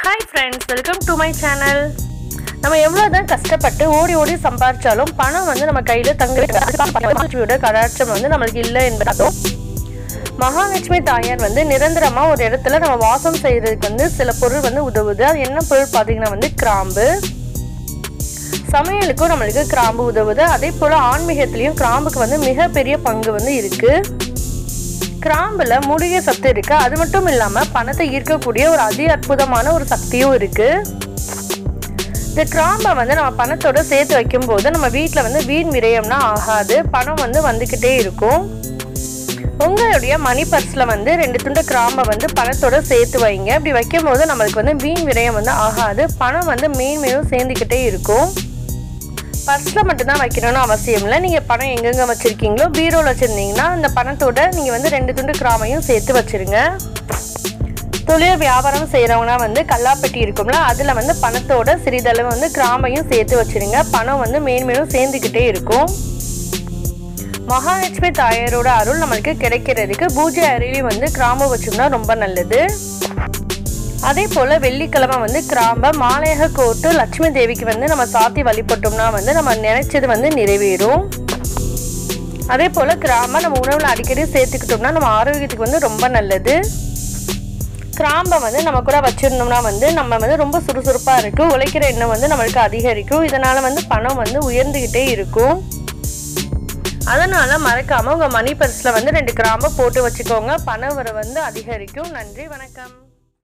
hi friends welcome to my channel நம்ம எவ்வளோ தான் கஷ்டப்பட்டு ஓடி ஓடி சம்பாரிச்சாலும் பணம் வந்து நம்ம கையில் தங்க மகாலட்சுமியோட கடாட்சம் வந்து நம்மளுக்கு இல்லை என்பதாலும் மகாலட்சுமி தாயார் வந்து நிரந்தரமாக ஒரு இடத்துல நம்ம வாசம் செய்கிறதுக்கு வந்து சில பொருள் வந்து உதவுது அது என்ன பொருள் பார்த்தீங்கன்னா வந்து கிராம்பு சமையலுக்கும் நம்மளுக்கு கிராம்பு உதவுது அதே போல் ஆன்மீகத்திலையும் கிராம்புக்கு வந்து மிகப்பெரிய பங்கு வந்து இருக்குது கிராம்புல மூலிகை சத்து இருக்கு அது மட்டும் இல்லாம பணத்தை ஈர்க்கக்கூடிய ஒரு அதி அற்புதமான ஒரு சக்தியும் இருக்கு இந்த கிராம்பை வந்து நம்ம பணத்தோட சேர்த்து வைக்கும்போது நம்ம வீட்டில் வந்து வீண் விரயம்னா ஆகாது பணம் வந்து வந்துக்கிட்டே இருக்கும் உங்களுடைய மணி பர்ஸில் வந்து ரெண்டு துண்டு கிராம்பை வந்து பணத்தோட சேர்த்து வைங்க அப்படி வைக்கும்போது நம்மளுக்கு வந்து வீண் விரயம் வந்து ஆகாது பணம் வந்து மேன்மேலும் சேர்ந்துக்கிட்டே இருக்கும் பர்ஸில் மட்டும்தான் வைக்கணும்னு அவசியம் இல்லை நீங்கள் பணம் எங்கெங்கே வச்சுருக்கீங்களோ பீரோவில் வச்சுருந்தீங்கன்னா அந்த பணத்தோட நீங்கள் வந்து ரெண்டு துண்டு கிராமையும் சேர்த்து வச்சுருங்க தொழில் வியாபாரம் செய்கிறவங்கன்னா வந்து கல்லாப்பெட்டி இருக்கும்ல அதில் வந்து பணத்தோட சிறிதளவு வந்து கிராமையும் சேர்த்து வச்சுருங்க பணம் வந்து மேன்மேலும் சேர்ந்துக்கிட்டே இருக்கும் மகாலட்சுமி தாயாரோட அருள் நம்மளுக்கு கிடைக்கிறதுக்கு பூஜை அறையிலையும் வந்து கிராம்பு வச்சோம்னா ரொம்ப நல்லது அதே போல் வெள்ளிக்கிழமை வந்து கிராம்பை மாலையாக கோட்டு லட்சுமி தேவிக்கு வந்து நம்ம சாத்தி வழிபட்டோம்னா வந்து நம்ம நினைச்சது வந்து நிறைவேறும் அதே போல் கிராம்பை நம்ம உணவில் அடிக்கடி சேர்த்துக்கிட்டோம்னா நம்ம ஆரோக்கியத்துக்கு வந்து ரொம்ப நல்லது கிராம்பை வந்து நம்ம கூட வச்சிருந்தோம்னா வந்து நம்ம வந்து ரொம்ப சுறுசுறுப்பாக இருக்கும் உழைக்கிற எண்ணம் வந்து நம்மளுக்கு அதிகரிக்கும் இதனால் வந்து பணம் வந்து உயர்ந்துக்கிட்டே இருக்கும் அதனால் மறக்காமல் உங்கள் மணி பர்ஸில் வந்து ரெண்டு கிராம்பை போட்டு வச்சுக்கோங்க பண வர வந்து அதிகரிக்கும் நன்றி வணக்கம்